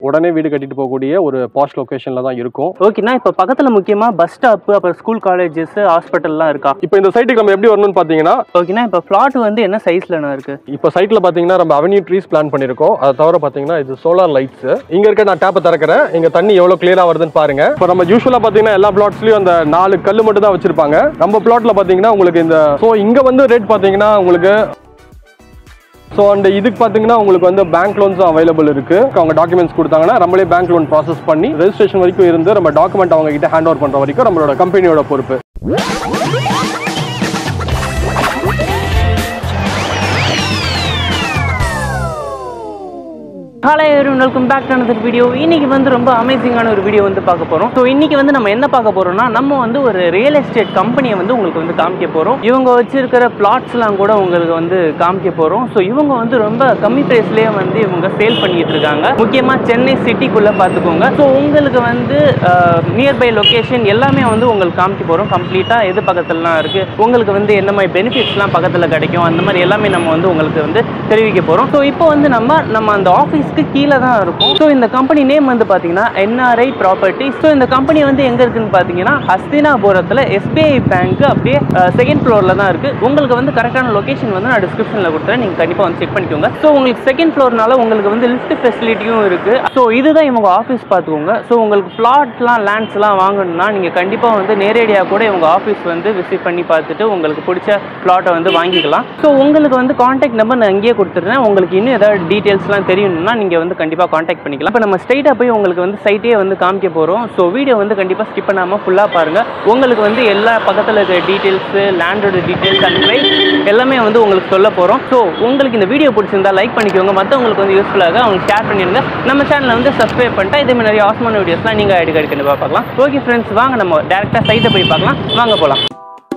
உடனே வீடு கட்டிட்டு போகக்கூடிய ஒரு பாஷ் லொகேஷன்ல தான் இருக்கும் ஓகேண்ணா இப்போ பக்கத்துல முக்கியமா பஸ் ஸ்டாப் அப்புறம் ஸ்கூல் காலேஜஸ் ஹாஸ்பிட்டல்லாம் இருக்கா இப்போ இந்த சைட்டுக்கு நம்ம எப்படி வரணும்னு பாத்தீங்கன்னா ஓகேண்ணா இப்போ பிளாட் வந்து என்ன சைஸ்லண்ணா இருக்கு இப்போ சைட்ல பாத்தீங்கன்னா நம்ம அவென்யூ ட்ரீஸ் பிளான் பண்ணிருக்கோம் அதை தவிர பாத்தீங்கன்னா இது சோலார் லைட்ஸ் இங்க இருக்க நான் டேப்பை திறக்கிறேன் இங்க தண்ணி எவ்வளவு கிளியரா வருதுன்னு பாருங்க இப்போ நம்ம யூஸ்வலா பாத்தீங்கன்னா எல்லா பிளாட்ஸ்லயும் அந்த நாலு கல் மட்டும் தான் வச்சிருப்பாங்க நம்ம பிளாட்ல பாத்தீங்கன்னா உங்களுக்கு இந்த ஸோ இங்க வந்து ரேட் பாத்தீங்கன்னா உங்களுக்கு ஸோ அந்த இதுக்கு பார்த்தீங்கன்னா உங்களுக்கு வந்து பேங்க் லோன்ஸும் அவைலபிள் இருக்கு அவங்க டாக்குமெண்ட்ஸ் கொடுத்தாங்கன்னா நம்மளே பேங்க் லோன் ப்ராசஸ் பண்ணி ரெஜிஸ்ட்ரேஷன் வரைக்கும் இருந்து நம்ம டாக்குமெண்ட் அவங்க கிட்ட ஹேண்ட் ஓவர் பண்ற வரைக்கும் நம்மளோட கம்பெனியோட பொறுப்பு hello welcome back to another video இன்னைக்கு வந்து ரொம்ப அமேசிங்கான ஒரு வீடியோ வந்து பார்க்க போறோம் ஸோ இன்னைக்கு வந்து நம்ம என்ன பார்க்க போறோம்னா நம்ம வந்து ஒரு ரியல் எஸ்டேட் கம்பெனியை வந்து உங்களுக்கு வந்து காமிக்க போறோம் இவங்க வச்சிருக்கிற பிளாட்ஸ்லாம் கூட உங்களுக்கு வந்து காமிக்க போறோம் ஸோ இவங்க வந்து ரொம்ப கம்மி ப்ரைஸ்லேயே வந்து இவங்க சேல் பண்ணிட்டு இருக்காங்க முக்கியமா சென்னை சிட்டிக்குள்ள பார்த்துக்கோங்க ஸோ உங்களுக்கு வந்து நியர்பை லொகேஷன் எல்லாமே வந்து உங்களுக்கு காமிக்க போறோம் கம்ப்ளீட்டா எது பக்கத்துலலாம் இருக்கு உங்களுக்கு வந்து என்ன மாதிரி பெனிஃபிட்ஸ்லாம் பக்கத்துல கிடைக்கும் அந்த மாதிரி எல்லாமே நம்ம வந்து உங்களுக்கு வந்து தெரிவிக்க போறோம் ஸோ இப்போ வந்து நம்ம நம்ம அந்த ஆஃபீஸ்க்கு கீழே தான் இருக்கும் ஸோ இந்த கம்பெனி நேம் வந்து பார்த்தீங்கன்னா என்ஆர்ஐ ப்ராப்பர்ட்டி ஸோ இந்த கம்பெனி வந்து எங்க இருக்குன்னு பார்த்தீங்கன்னா ஹஸ்தினாபுரத்தில் எஸ்பிஐ பேங்க் அப்படியே செகண்ட் ஃப்ளோரில் தான் இருக்கு உங்களுக்கு வந்து கரெக்டான லொகேஷன் வந்து நான் டிஸ்கிரிப்ஷனில் கொடுத்துறேன் நீங்கள் கண்டிப்பாக வந்து செக் பண்ணிக்கோங்க ஸோ உங்களுக்கு செகண்ட் ஃப்ளோர்னால உங்களுக்கு வந்து லிஃப்ட் ஃபெசிலிட்டியும் இருக்கு ஸோ இதுதான் இவங்க ஆஃபீஸ் பார்த்துக்கோங்க ஸோ உங்களுக்கு பிளாட்லாம் லேண்ட்ஸ்லாம் வாங்கணும்னா நீங்கள் கண்டிப்பாக வந்து நேரடியாக கூட இவங்க ஆஃபீஸ் வந்து விசிட் பண்ணி பார்த்துட்டு உங்களுக்கு பிடிச்ச பிளாட்டை வந்து வாங்கிக்கலாம் ஸோ உங்களுக்கு வந்து காண்டாக்ட் நம்பர் நான் இங்கேயே கொடுத்துருந்தேன் உங்களுக்கு இன்னும் ஏதாவது டீட்டெயில்ஸ்லாம் தெரியணும்னா நீங்கள் வந்து கண்டிப்பாக காண்டாக்ட் பண்ணிக்கலாம் இப்போ நம்ம ஸ்ட்ரைட்டாக போய் உங்களுக்கு வந்து சைட்டே வந்து காமிக்க போகிறோம் ஸோ வீடியோ வந்து கண்டிப்பாக ஸ்கிப் பண்ணாமல் ஃபுல்லாக பாருங்கள் உங்களுக்கு வந்து எல்லா பக்கத்தில் இருக்கிற டீட்டெயில்ஸு லேண்டோட டீட்டெயில்ஸ் அண்ட் ப்ரைஸ் எல்லாமே வந்து உங்களுக்கு சொல்ல போகிறோம் ஸோ உங்களுக்கு இந்த வீடியோ பிடிச்சிருந்தா லைக் பண்ணிக்கோங்க மற்றவங்களுக்கு வந்து யூஸ்ஃபுல்லாக அவங்களுக்கு ஷேர் பண்ணிடுங்க நம்ம சேனலை வந்து சப்ஸ்கிரைப் பண்ணிட்டா இதே மாதிரி நிறைய ஆசமான வீடியோஸ்லாம் நீங்கள் அடிக்கடி கண்டிப்பாக பார்க்கலாம் ஓகே ஃப்ரெண்ட்ஸ் வாங்க நம்ம டேரெக்டாக சைட்டை போய் பார்க்கலாம் வாங்க போகலாம்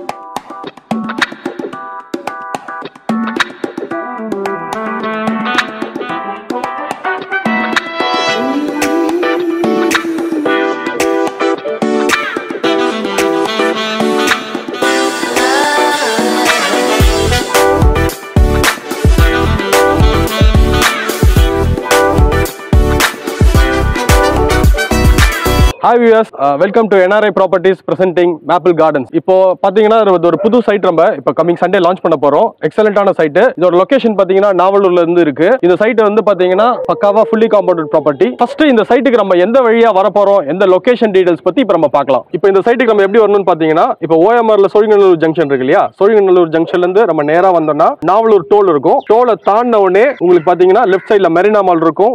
hi views welcome to NRI properties presenting maple gardens இப்போ பாத்தீங்கன்னா இது ஒரு புது சைட் நம்ம இப்போ கமிங் சண்டே லான்ச் பண்ண போறோம் எக்ஸலண்டான சைட் இதோட லொகேஷன் பாத்தீங்கன்னா நாவலூர்ல இருந்து இருக்கு இந்த சைட் வந்து பாத்தீங்கன்னா பக்காவா ஃபுல்லி காம்பவுண்டட் ப்ராப்பர்ட்டி ஃபர்ஸ்ட் இந்த சைட்டுக்கு நம்ம எந்த வழியா வர போறோம் எந்த லொகேஷன் டீடைல்ஸ் பத்தி இப்போ நம்ம பார்க்கலாம் இப்போ இந்த சைட்டுக்கு நம்ம எப்படி வரணும்னு பாத்தீங்கன்னா இப்போ ஓஎம்ஆர்ல சோழிங்கநல்லூர் ஜங்ஷன் இருக்கு இல்லையா சோழிங்கநல்லூர் ஜங்ஷன்ல இருந்து நம்ம நேரா வந்தோம்னா நாவலூர் டோல் இருக்கும் டோலை தாண்டின உடனே உங்களுக்கு பாத்தீங்கன்னா லெஃப்ட் சைட்ல மெரினா மால் இருக்கும்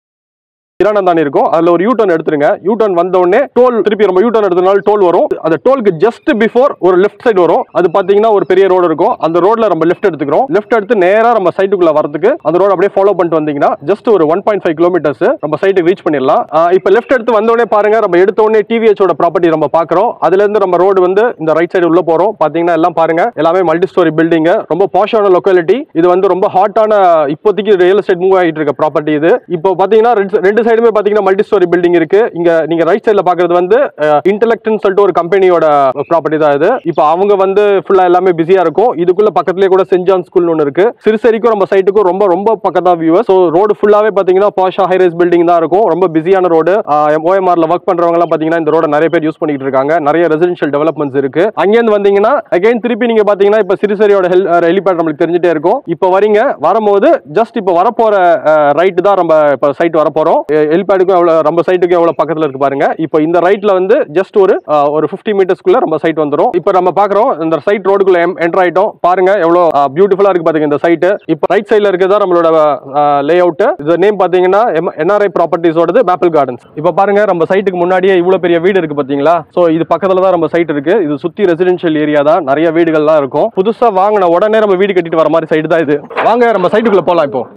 இரானந்தானி இருக்கும் அதுல ஒரு யூ டர்ன் எடுத்துருங்க யூ டர்ன் வந்த உடனே டோல் திருப்பி நம்ம யூ டர்ன் எடுத்தனால டோல் வரும் அந்த டோலுக்கு ஜஸ்ட் பிஃபோர் ஒரு லெஃப்ட் சைடு வரும் அது பாத்தீங்கன்னா ஒரு பெரிய ரோடு இருக்கும் அந்த ரோட்ல நம்ம லெஃப்ட் எடுத்துக்கிறோம் லெஃப்ட் எடுத்து நேரா நம்ம சைட்டுக்குள்ள வரதுக்கு அந்த ரோடு அப்படியே ஃபாலோ பண்ணிட்டு வந்தீங்கன்னா ஜஸ்ட் ஒரு ஒன் பாயிண்ட் ஃபைவ் கிலோமீட்டர்ஸ் நம்ம சைட்டுக்கு ரீச் பண்ணிடலாம் ஆஹ் இப்போ லெஃப்ட் எடுத்து வந்த உடனே பாருங்க நம்ம எடுத்த உடனே டிவிஹெச் ஓட ப்ராப்பர்ட்டி நம்ம பாக்குறோம் அதுல இருந்து நம்ம ரோடு வந்து இந்த ரைட் சைடு உள்ள போறோம் பாத்தீங்கன்னா எல்லாம் பாருங்க எல்லாமே மல்டி ஸ்டோரி பில்டிங் ரொம்ப பாஷான லொக்காலிட்டி இது வந்து ரொம்ப ஹாட்டான இப்போதைக்கு ரியல் எஸ்டேட் மூவ் ஆகிட்டு இருக்க ப்ராப்பர்ட்டி இது இப்போ பாத்தீங்கன்னா ரெண்டு- ரெண்டு சைடுமே பாத்தீங்கன்னா மல்டி ஸ்டோரி பில்டிங் இருக்கு இங்க நீங்க ரைட் சைடுல பாக்குறது வந்து இன்டெலக்ட்னு சொல்லிட்டு ஒரு கம்பெனியோட ப்ராப்பர்ட்டி தான் இது இப்போ அவங்க வந்து ஃபுல்லா எல்லாமே பிஸியா இருக்கும் இதுக்குள்ள பக்கத்துலயே கூட சென்ட் ஜான் ஸ்கூல் ஒன்று இருக்கு சிறுசேரிக்கும் நம்ம சைட்டுக்கும் ரொம்ப ரொம்ப பக்கம் தான் வியூவர் ஸோ ரோடு ஃபுல்லாவே பாத்தீங்கன்னா பாஷா ஹைரேஸ் பில்டிங் தான் இருக்கும் ரொம்ப பிஸியான ரோடு ஓஎம்ஆர்ல ஒர்க் பண்றவங்க எல்லாம் பாத்தீங்கன்னா இந்த ரோட நிறைய பேர் யூஸ் பண்ணிட்டு இருக்காங்க நிறைய ரெசிடென்ஷியல் டெவலப்மெண்ட்ஸ் இருக்கு அங்கேருந்து வந்தீங்கன்னா அகைன் திருப்பி நீங்க பாத்தீங்கன்னா இப்போ சிறுசேரியோட ஹெல் ஹெலிபேட் நம்மளுக்கு தெரிஞ்சுட்டே இருக்கும் இப்போ வரீங்க வரும்போது ஜஸ்ட் இப்போ வரப்போற ரைட் தான் நம்ம இப்போ சைட் வரப்போறோம் ஹெலிபேடுக்கும் எவ்வளவு நம்ம சைட்டுக்கும் எவ்வளவு பக்கத்துல இருக்கு பாருங்க இப்போ இந்த ரைட்ல வந்து ஜஸ்ட் ஒரு அஹ், ஒரு 50 மீட்டர்ஸ்க்குள்ள நம்ம சைட் வந்துரும் இப்போ நம்ம பாக்குறோம் இந்த சைட் ரோடுக்குள்ள என்டர் ஆயிட்டோம் பாருங்க எவ்வளவு பியூட்டிஃபுல்லா இருக்கு பாருங்க இந்த சைட் இப்போ ரைட் சைடுல இருக்கிறதா நம்மளோட லே அவுட் இது நேம் பாத்தீங்கன்னா என்ஆர்ஐ ப்ராப்பர்ட்டிஸோடது மேப்பிள் கார்டன்ஸ் இப்போ பாருங்க நம்ம சைட்டுக்கு முன்னாடியே இவ்வளவு பெரிய வீடு இருக்கு பாத்தீங்களா சோ இது பக்கத்துல தான் நம்ம சைட் இருக்கு இது சுத்தி ரெசிடென்ஷியல் ஏரியா தான் நிறைய வீடுகள்லாம் இருக்கும் புதுசா வாங்கின உடனே நம்ம வீடு கட்டிட்டு வர மாதிரி சைடு தான் இது வாங்க நம்ம சைட்டுக்குள்ள போலாம் இப்போ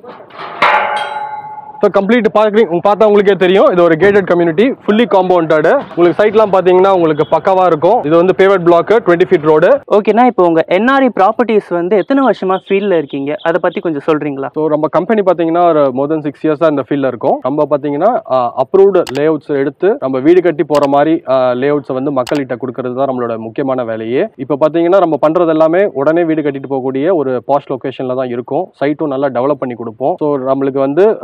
ஸோ கம்ப்ளீட் பார்க்குறீங்க பார்த்தா உங்களுக்கே தெரியும் இது ஒரு கேட்டட் கம்யூனிட்டி ஃபுல்லி காம்பவுண்டட் உங்களுக்கு சைட்லாம் பார்த்தீங்கன்னா உங்களுக்கு பக்காவா இருக்கும் இது வந்து paved block twenty feet road ஓகேண்ணா இப்போ உங்கள் என்ஆர்ஐ ப்ராப்பர்ட்டிஸ் வந்து எத்தனை வருஷமா ஃபீல்டில் இருக்கீங்க அதை பற்றி கொஞ்சம் சொல்கிறீங்களா ஸோ நம்ம கம்பெனி பார்த்தீங்கன்னா ஒரு மோர் தென் சிக்ஸ் இயர்ஸாக இந்த ஃபீல்டில் இருக்கும் நம்ம பார்த்தீங்கன்னா அப்ரூவ்டு லே அவுட்ஸ் எடுத்து நம்ம வீடு கட்டி போகிற மாதிரி லே அவுட்ஸை வந்து மக்கள்கிட்ட கொடுக்கறது தான் நம்மளோட முக்கியமான வேலையே இப்போ பார்த்தீங்கன்னா நம்ம பண்ணுறது எல்லாமே உடனே வீடு கட்டிட்டு போகக்கூடிய ஒரு பாஸ்ட் லொக்கேஷனில் தான் இருக்கும் சைட்டும் நல்லா டெவலப் பண்ணி கொடுப்போம் ஸோ நம்மளுக்கு வந்து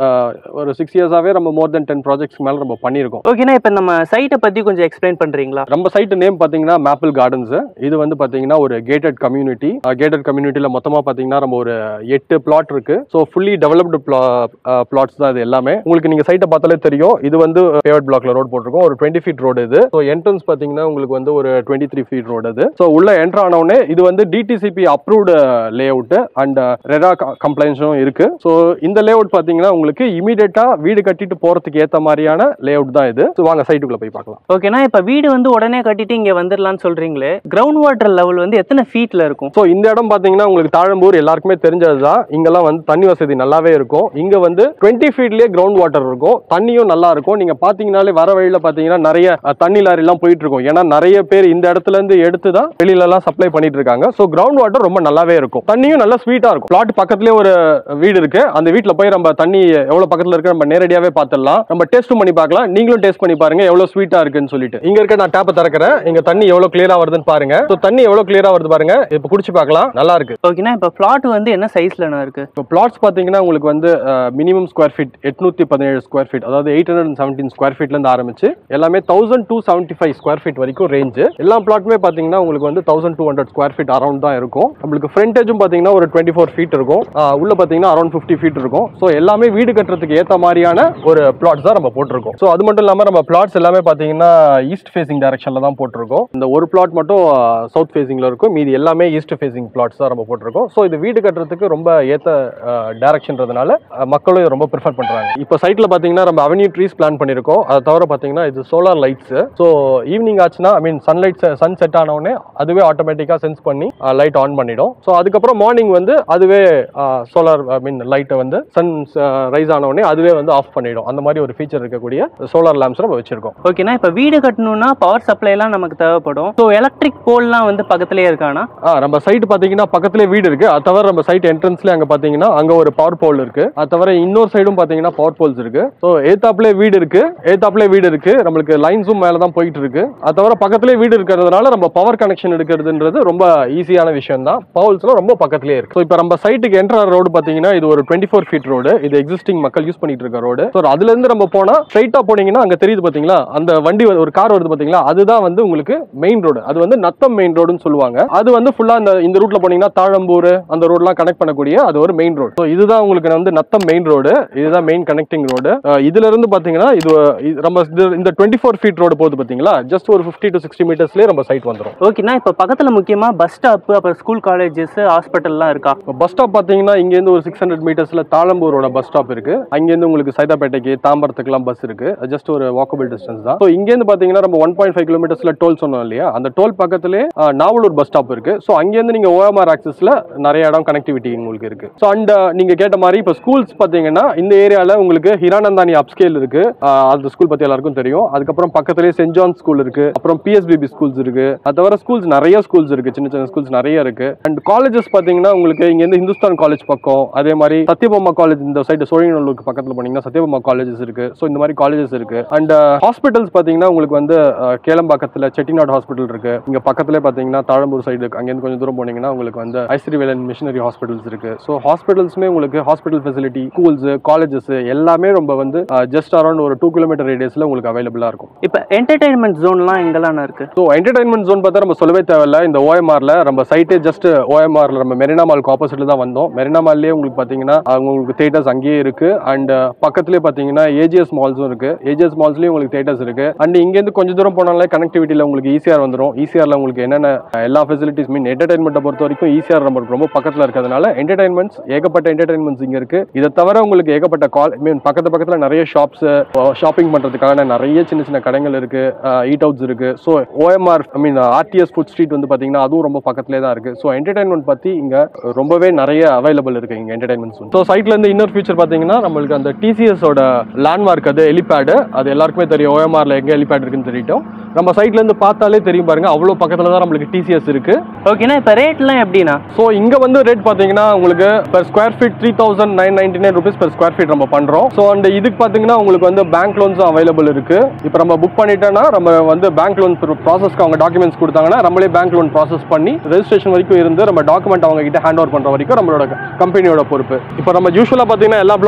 ஒரு சிக்ஸ் இயர்ஸாவே நம்ம மோர் தென் டென் ப்ராஜெக்ட்ஸ் மேல நம்ம பண்ணியிருக்கோம் ஓகேண்ணா இப்போ நம்ம சைட்டை பற்றி கொஞ்சம் எக்ஸ்பிளைன் பண்ணுறீங்களா நம்ம சைட் நேம் பாத்தீங்கன்னா மேப்பிள் கார்டன்ஸ் இது வந்து பாத்தீங்கன்னா ஒரு கேட்டட் கம்யூனிட்டி கேட்டட் கம்யூனிட்டியில மொத்தமா பாத்தீங்கன்னா நம்ம ஒரு எட்டு பிளாட் இருக்கு ஸோ ஃபுல்லி டெவலப்டு பிளாட்ஸ் தான் இது எல்லாமே உங்களுக்கு நீங்க சைட்டை பார்த்தாலே தெரியும் இது வந்து பேவட் பிளாக்ல ரோட் போட்டிருக்கோம் ஒரு டுவெண்ட்டி ஃபீட் ரோடு இது ஸோ என்ட்ரன்ஸ் பாத்தீங்கன்னா உங்களுக்கு வந்து ஒரு டுவெண்ட்டி த்ரீ ஃபீட் ரோடு இது ஸோ உள்ள என்ட்ரு ஆனவுடனே இது வந்து DTCP approved layout and RERA கம்ப்ளைன்ஸும் இருக்கு ஸோ இந்த லே அவுட் பாத்தீங்கன்னா உங்களுக்கு இமீடியட்டா வீடு கட்டிட்டு போறதுக்கு ஏத்த மாதிரியான லே அவுட் தான் இது ஸோ வாங்க சைட்டுக்குள்ள போய் பார்க்கலாம் ஓகேண்ணா இப்போ வீடு வந்து உடனே கட்டிட்டு இங்கே வந்துடலாம்னு சொல்கிறீங்களே கிரவுண்ட் வாட்டர் லெவல் வந்து எத்தனை ஃபீட்டில் இருக்கும் ஸோ இந்த இடம் பார்த்தீங்கன்னா உங்களுக்கு தாழம்பூர் எல்லாருக்குமே தெரிஞ்சது தான் இங்கெல்லாம் வந்து தண்ணி வசதி நல்லாவே இருக்கும் இங்கே வந்து டுவெண்ட்டி ஃபீட்லேயே கிரவுண்ட் வாட்டர் இருக்கும் தண்ணியும் நல்லா இருக்கும் நீங்கள் பார்த்தீங்கனாலே வர வழியில் பார்த்தீங்கன்னா நிறைய அஹ், தண்ணி லாரிலாம் போயிட்டு இருக்கும் ஏன்னா நிறைய பேர் இந்த இடத்துல இருந்து எடுத்து தான் வெளியிலலாம் சப்ளை பண்ணிட்டு இருக்காங்க ஸோ கிரவுண்ட் வாட்டர் ரொம்ப நல்லாவே இருக்கும் தண்ணியும் நல்லா ஸ்வீட்டாக இருக்கும் பிளாட் பக்கத்துலேயே ஒரு வீடு இருக்கு அந்த வீட்டில் போய் நம்ம தண்ணி எவ்வளோ பக்கத்தில் இருக்கு நம்ம நேரடியாகவே பார்த்துடலாம் நம்ம டேஸ்ட்டும் பண்ணி பார்க்கலாம் நீங்களும் டேஸ்ட் பண்ணி பாருங்க எவ்வளோ ஸ்வீட்டாக இருக்குன்னு சொல்லிட்டு இங்க இருக்க நான் டேப்பை திறக்கிறேன் இங்க தண்ணி எவ்வளோ கிளியரா வருதுன்னு பாருங்க ஸோ தண்ணி எவ்வளோ கிளியரா வருது பாருங்க இப்போ குடிச்சு பார்க்கலாம் நல்லா இருக்கு ஓகேண்ணா இப்போ பிளாட் வந்து என்ன சைஸ்லண்ணா இருக்குது இப்போ பிளாட்ஸ் பார்த்தீங்கன்னா உங்களுக்கு வந்து மினிமம் ஸ்கொயர் ஃபீட் எட்நூத்தி பதினேழு ஸ்கொயர் ஃபீட் அதாவது eight hundred and seventeen square ஃபீட்லேருந்து ஆரம்பிச்சு எல்லாமே thousand two seventy five square feet வரைக்கும் ரேஞ்சு எல்லா பிளாட்டுமே பார்த்தீங்கன்னா உங்களுக்கு வந்து thousand two hundred square feet around தான் இருக்கும் நம்மளுக்கு ஃப்ரண்டேஜும் பார்த்தீங்கன்னா ஒரு டுவெண்ட்டி ஃபோர் ஃபீட் இருக்கும் ஆஹ் உள்ள பார்த்தீங்கன்னா அரௌண்ட் ஃபிஃப்டி ஃபீட் இருக்கும் ஸோ எல்லாமே வீடு கட்டுறதுக்கு ஏற்ற மாதிரியான ஒரு பிளாட்ஸ் தான் நம்ம போட்டிருக்கோம் ஸோ அது மட்டும் இல்லாமல் நம்ம பிளாட்ஸ் எல்லாமே பார்த்தீங்கன்னா ஈஸ்ட் ஃபேசிங் டைரக்ஷனில் தான் போட்டிருக்கோம் இந்த ஒரு பிளாட் மட்டும் சவுத் ஃபேசிங்கில் இருக்கும் மீதி எல்லாமே ஈஸ்ட் ஃபேசிங் பிளாட்ஸ் தான் நம்ம போட்டிருக்கோம் ஸோ இது வீடு கட்டுறதுக்கு ரொம்ப ஏற்ற டைரக்ஷன்றதுனால மக்களும் இதை ரொம்ப ப்ரிஃபர் பண்ணுறாங்க இப்போ சைட்டில் பார்த்தீங்கன்னா நம்ம அவென்யூ ட்ரீஸ் பிளான் பண்ணியிருக்கோம் அதை தவிர பார்த்தீங்கன்னா இது சோலார் லைட்ஸ் ஸோ ஈவினிங் ஆச்சுன்னா I mean sunlight sunset ஆனவுடனே அதுவே ஆட்டோமேட்டிக்காக சென்ஸ் பண்ணி லைட் ஆன் பண்ணிடும் ஸோ அதுக்கப்புறம் மார்னிங் வந்து அதுவே சோலார் ஐ மீன் லைட்டை வந்து சன் ரைஸ் ஆனவுடனே அதுவே வந்து ஆஃப் பண்ணிடும் அந்த மாதிரி ஒரு ஃபீச்சர் இருக்கக்கூடிய சோலார் லேம்ப்ஸ் நம்ம வச்சிருக்கோம் ஓகேண்ணா இப்போ வீடு கட்டணும்னா பவர் சப்ளைலாம் நமக்கு தேவைப்படும் ஸோ எலக்ட்ரிக் போல்லாம் வந்து பக்கத்துலேயே இருக்காண்ணா ஆ நம்ம சைட் பார்த்தீங்கன்னா பக்கத்துலேயே வீடு இருக்கு அது தவிர நம்ம சைட் என்ட்ரன்ஸ்ல அங்கே பார்த்தீங்கன்னா அங்கே ஒரு பவர் போல் இருக்கு அது தவிர இன்னொரு சைடும் பார்த்தீங்கன்னா பவர் போல்ஸ் இருக்கு ஸோ ஏத்தாப்லே வீடு இருக்கு ஏத்தாப்லே வீடு இருக்கு நம்மளுக்கு லைன்ஸும் மேலே தான் போயிட்டு இருக்கு அது தவிர பக்கத்துலேயே வீடு இருக்கிறதுனால நம்ம பவர் கனெக்ஷன் எடுக்கிறதுன்றது ரொம்ப ஈஸியான விஷயம் தான் பவல்ஸ்லாம் ரொம்ப பக்கத்துலேயே இருக்கு ஸோ இப்போ நம்ம சைட்டுக்கு என்ட்ரர் ரோடு பார்த்தீங்கன்னா இது ஒரு டுவெண்ட்டி ஃபோர் ஃபீட் ரோடு இது எக்ஸிஸ்டிங் மக்கள் யூஸ் பண்ணிட்டு இருக்க ரோடு ஸோ அதுல இருந்து நம்ம போனா ஸ்ட்ரைட்டா போனீங்கன்னா அங்க தெரியுது பாத்தீங்களா அந்த வண்டி வந்து- ஒரு கார் வருது பாத்தீங்களா அதுதான் வந்து உங்களுக்கு மெயின் ரோடு அது வந்து நத்தம் மெயின் ரோடுன்னு சொல்லுவாங்க அது வந்து ஃபுல்லா இந்த இந்த ரூட்ல போனீங்கன்னா தாழம்பூர் அந்த ரோட்லாம் கனெக்ட் பண்ணக்கூடிய அது ஒரு மெயின் ரோடு ஸோ இதுதான் உங்களுக்கு வந்து நத்தம் மெயின் ரோடு இதுதான் மெயின் கனெக்டிங் ரோடு இதுல இருந்து பாத்தீங்கன்னா இது இது நம்ம இது- இந்த டுவெண்ட்டி ஃபோர் ஃபீட் ரோடு போகுது பாத்தீங்களா ஜஸ்ட் ஒரு ஃபிஃப்டி டு சிக்ஸ்டி மீட்டர்ஸ்லேயே நம்ம சைட் வந்துடும் ஓகேண்ணா இப்போ பக்கத்தில் முக்கியமாக பஸ் ஸ்டாப்பு அப்புறம் ஸ்கூல் காலேஜஸ் ஹாஸ்பிட்டல்லாம் இருக்கா இப்போ பஸ் ஸ்டாப் பார்த்தீங்கன்னா இங்கேருந்து ஒரு சிக்ஸ் ஹண்ட்ரட் மீட்டர்ஸில் தாளம்பூரோட பஸ் ஸ்டாப் இருக்கு அங்கேருந்து உங்களுக்கு சைதாப்பேட்டைக்கு தாம்பரத்துக்குலாம் பஸ் இருக்கு ஜஸ்ட் ஒரு வாக்கபிள் டிஸ்டன்ஸ் தான் ஸோ இங்கேருந்து பார்த்தீங்கன்னா நம்ம ஒன் பாயிண்ட் ஃபைவ் கிலோமீட்டர்ஸ்ல டோல் சொன்னோம் இல்லையா அந்த டோல் பக்கத்துலேயே ஆஹ், நாவலூர் பஸ் ஸ்டாப் இருக்கு ஸோ அங்கேருந்து நீங்கள் ஓஎம்ஆர் ஆக்சஸ்ல நிறைய இடம் கனெக்டிவிட்டி உங்களுக்கு இருக்கு ஸோ அண்ட் நீங்க கேட்ட மாதிரி இப்போ ஸ்கூல்ஸ் பார்த்தீங்கன்னா இந்த ஏரியாவில் உங்களுக்கு ஹிரானந்தானி அப்ஸ்கேல் இருக்கு ஆஹ், அந்த ஸ்கூல் பற்றி எல்லாருக்கும் தெரியும் அதுக்கப்புறம் பக்கத்துலேயே சென்ட் ஜான் ஸ்கூல் இருக்கு அப்புறம் பிஎஸ்பிபி ஸ்கூல்ஸ் இருக்கு அது தவிர ஸ்கூல்ஸ் நிறைய ஸ்கூல்ஸ் இருக்கு சின்ன சின்ன ஸ்கூல்ஸ் நிறைய இருக்கு அண்ட் காலேஜஸ் பார்த்தீங்கன்னா உங்களுக்கு இங்கேருந்து ஹிந்துஸ்தான் காலேஜ் பக்கம் அதே மாதிரி சத்யபாமா காலேஜ் இந்த சைடு சோழிநல்லூருக்கு பக்கத்தில் போனீங்கன்னா சத்யபாமா காலேஜஸ் இருக்கு ஸோ இந்த மாதிரி காலேஜஸ் இருக்கு அண்ட் ஹாஸ்பிட்டல்ஸ் பார்த்தீங்கன்னா உங்களுக்கு வந்து அஹ், கேளம்பாக்கத்தில் செட்டிநாடு ஹாஸ்பிட்டல் இருக்கு இங்க பக்கத்துல பார்த்தீங்கன்னா தாழம்பூர் சைடு அங்கேருந்து கொஞ்சம் தூரம் போனீங்கன்னா உங்களுக்கு வந்து ஐஸ்ரீவேலன் மிஷனரி ஹாஸ்பிட்டல்ஸ் இருக்கு ஸோ ஹாஸ்பிட்டல்ஸுமே உங்களுக்கு ஹாஸ்பிட்டல் ஃபெசிலிட்டி ஸ்கூல்ஸ் காலேஜஸ் எல்லாமே ரொம்ப வந்து ஜஸ்ட் அரௌண்ட் ஒரு டூ கிலோமீட்டர் ரேடியஸ்ல உங்களுக்கு அவைலபிளா இருக்கும் இப்போ என்டர்டைன்மெண்ட் ஜோன்லாம் எங்கெல்லாம் இருக்குது ஸோ என்டர்டைன்மெண்ட் ஜோன் பார்த்தா நம்ம சொல்லவே தேவையில்ல இந்த ஓஎம்ஆர்ல நம்ம சைட்டே ஜஸ்ட் ஓஎம்ஆர்ல நம்ம மெரினா மாலுக்கு ஆப்போசிட்ல தான் வந்தோம் மெரினா மால்லேயே உங்களுக்கு பார்த்தீங்கன்னா அங்க உங்களுக்கு தேட்டர்ஸ் அங்கேயே இருக்கு அண்ட் பக்கத்துலேயே பார்த்தீங்கன்னா ஏஜிஎஸ் மால்ஸும் இருக்கு ஏஜிஎஸ் மால்ஸ்லேயும் உங்களுக்கு தேட்டர்ஸ் இருக்கு அண்ட் இங்கேருந்து கொஞ்சம் தூரம் போனாலே கனெக்டிவிட்டியில் உங்களுக்கு ஈஸியாக வந்துடும் ஈஸியாரில் உங்களுக்கு என்னென்ன அஹ், எல்லா ஃபெசிலிட்டிஸ் மீன் என்டர்டைன்மெண்ட்டை பொறுத்த வரைக்கும் ஈஸியாக நம்மளுக்கு ரொம்ப பக்கத்தில் இருக்கிறதுனால என்டர்டைன்மெண்ட்ஸ் ஏகப்பட்ட என்டர்டைன்மெண்ட்ஸ் இங்கே இருக்கு இதை தவிர உங்களுக்கு ஏகப்பட்ட கால் மீன் பக்கத்து பக்கத்தில் நிறைய ஷாப்ஸ் ஷாப்பிங் பண்ணுறதுக்கான நிறைய சின்ன சின்ன கடைகள் இருக்கு ஈட் அவுட்ஸ் இருக்கு so OMR I mean RTS food street வந்து பார்த்தீங்கன்னா அதுவும் ரொம்ப பக்கத்துலேயே தான் இருக்கு ஸோ என்டர்டைன்மெண்ட் பற்றி இங்கே ரொம்பவே நிறைய அவைலபிள் இருக்கு இங்கே என்டர்டைன்மெண்ட்ஸ் ஸோ சைட்ல இருந்து இன்னொரு ஃபீச்சர் பார்த்தீங்கன்னா நம்மளுக்கு அந்த டிசிஎஸோட லேண்ட்மார்க் அது எலிபேடு அது எல்லாருக்குமே தெரியும் ஓஎம்ஆர்ல எங்கே எலிபேட் இருக்குன்னு தெரியும் நம்ம சைட்ல இருந்து பார்த்தாலே தெரியும் பாருங்க அவ்வளோ பக்கத்தில் தான் நம்மளுக்கு டிசிஎஸ் இருக்கு ஓகேண்ணா இப்போ ரேட்லாம் எப்படிண்ணா ஸோ இங்கே வந்து ரேட் பார்த்தீங்கன்னா உங்களுக்கு per square feet three thousand nine ninety nine rupees per square feet நம்ம பண்ணுறோம் ஸோ அண்ட் இதுக்கு பார்த்தீங்கன்னா உங்களுக்கு வந்து பேங்க் லோன்ஸும் அவைலபிள் இருக்கு இப்போ நம்ம புக் பண்ணிட்டோம்னா நம்ம வந்து பேங்க் லோன் ப்ராசஸ்க்கு அவங்க டாக்குமெண்ட்ஸ் கொடுத்தாங்கன்னா நம்மளே பேங்க் லோன் ப்ராசஸ் பண்ணி ரெஜிஸ்ட்ரேஷன் வரைக்கும் இருந்து நம்ம டாக்குமெண்ட் அவங்க கிட்ட ஹேண்ட் ஓவர் பண்ணுற வரைக்கும் நம்மளோட கம்பெனியோட பொறுப்பு இப்போ நம்ம யூஸ்வலாக பார்த்தீங்கன்னா எல்லா பிளாட்ஸ்லையும் அந்த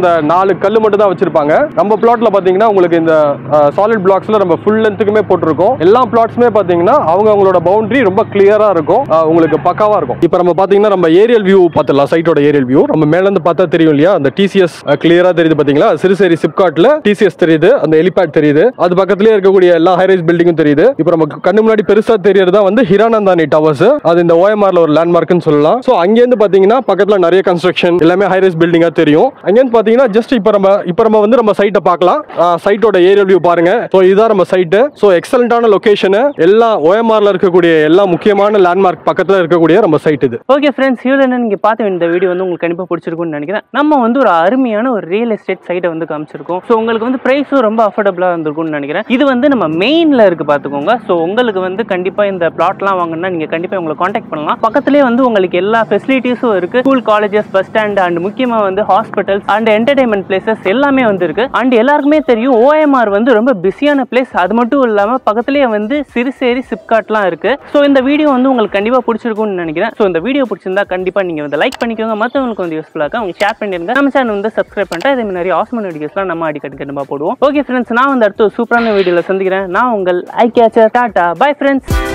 அந்த நாலு கல் மட்டும் தான் வச்சிருப்பாங்க நம்ம பிளாட்ல பாத்தீங்கன்னா உங்களுக்கு இந்த சாலிட் பிளாக்ஸ்ல நம்ம ஃபுல் லென்த்துக்குமே போட்டிருக்கோம் எல்லா பிளாட்ஸுமே பாத்தீங்கன்னா அவங்க அவங்களோட பவுண்டரி ரொம்ப கிளியரா இருக்கும் அஹ், உங்களுக்கு பக்காவா இருக்கும் இப்போ நம்ம பாத்தீங்கன்னா நம்ம ஏரியல் வியூ பார்த்துடலாம் சைட்டோட ஏரியல் வியூ நம்ம மேல இருந்து பார்த்தா தெரியும் இல்லையா அந்த டிசிஎஸ் கிளியரா தெரியுது பாத்தீங்களா சிறுசேரி சிப்காட்ல டிசிஎஸ் தெரியுது அந்த எலிபேட் தெரியுது அது பக்கத்துலயே இருக்கக்கூடிய எல்லா ஹைரைஸ் பில்டிங்கும் தெரியுது இப்போ நமக்கு கண்ணு முன்னாடி பெருசா தெரியறதா வந்து ஹிரானந்தானி டவர்ஸ் அது இந்த ஓஎம்ஆர்ல ஒரு லேண்ட்மார்க்னு சொல்லலாம் ஸோ அங்கேருந்து பாத்தீங்கன்னா பக்கத்துல நிறைய கன்ஸ்ட்ரக்ஷன் எல்லாமே ஹைரைஸ் பில்டிங்கா தெரியும் அங்கேருந்து பாத்தீங்கன்னா ஜஸ்ட் இப்போ நம்ம இப்போ நம்ம வந்து நம்ம சைட்டை பார்க்கலாம் சைட்டோட ஏரியல் வியூ பாருங்க ஸோ இதுதான் நம்ம சைட்டு ஸோ எக்ஸலண்டான லொகேஷனு எல்லா ஓஎம்ஆர்ல இருக்கக்கூடிய எல்லா முக்கியமான லேண்ட்மார்க் பக்கத்துல இருக்கக்கூடிய நம்ம சைட் இது ஓகே ஃப்ரெண்ட்ஸ் இவ்வளோ நீங்கள் பார்த்த இந்த வீடியோ வந்து உங்களுக்கு கண்டிப்பாக பிடிச்சிருக்கும்னு நினைக்கிறேன் நம்ம வந்து ஒரு அருமையான ஒரு ரியல் எஸ்டேட் சைட்டை வந்து காமிச்சிருக்கோம் ஸோ உங்களுக்கு வந்து ப்ரைஸும் ரொம்ப அஃபோர்டபுளாக இருந்திருக்கும்னு நினைக்கிறேன் இது வந்து நம்ம மெயினில் இருக்கு பார்த்துக்கோங்க ஸோ உங்களுக்கு வந்து கண்டிப்பாக இந்த பிளாட்லாம் வாங்கினா நீங்கள் கண்டிப்பாக உங்களை காண்டாக்ட் பண்ணலாம் பக்கத்துலேயே வந்து உங்களுக்கு எல்லா ஃபெசிலிட்டிஸும் இருக்குது school colleges bus stand and முக்கியமாக வந்து ஹாஸ்பிட்டல்ஸ் அண்ட் என்டர்டைன்மெண்ட் பிளேசஸ் எல்லாமே வந்து இருக்கு அண்ட் எல்லாருக்குமே தெரியும் ஓஎம்ஆர் வந்து ரொம்ப பிஸியான பிளேஸ் அது மட்டும் இல்லாமல் பக்கத்துலேயே வந்து சிறுசேரி சிப்காட்லாம் இருக்கு ஸோ இந்த வீடியோ வந்து உங்களுக்கு கண்டிப்பாக பிடிச்சிருக்கும்னு நினைக்கிறேன் ஸோ இந்த வீடியோ பிடிச்சிருந்தா கண்டிப்பாக நீங்கள் வந்து லைக் பண்ணிக்கோங்க மற்றவங்களுக்கு வந்து யூஸ்ஃபுல்லாக இருக்கும் அவங்க ஷேர் பண்ணிருங்க நம்ம சேனல் வந்து சப்ஸ்கிரைப் பண்ணிட்டு இதே மாதிரி நிறைய ஆசமான வீடியோஸ்லாம் நம்ம அடிக்கடி கண்டிப்பாக போடுவோம் ஓகே ஃப்ரெண்ட்ஸ் நான் வந்து அடுத்த ஒரு சூப்பரான வீடியோவில் சந்திக்கிறேன் நான் உங்கள் ஐ கேச்சர் டாட்டா பை ஃப்ரெண்ட்ஸ்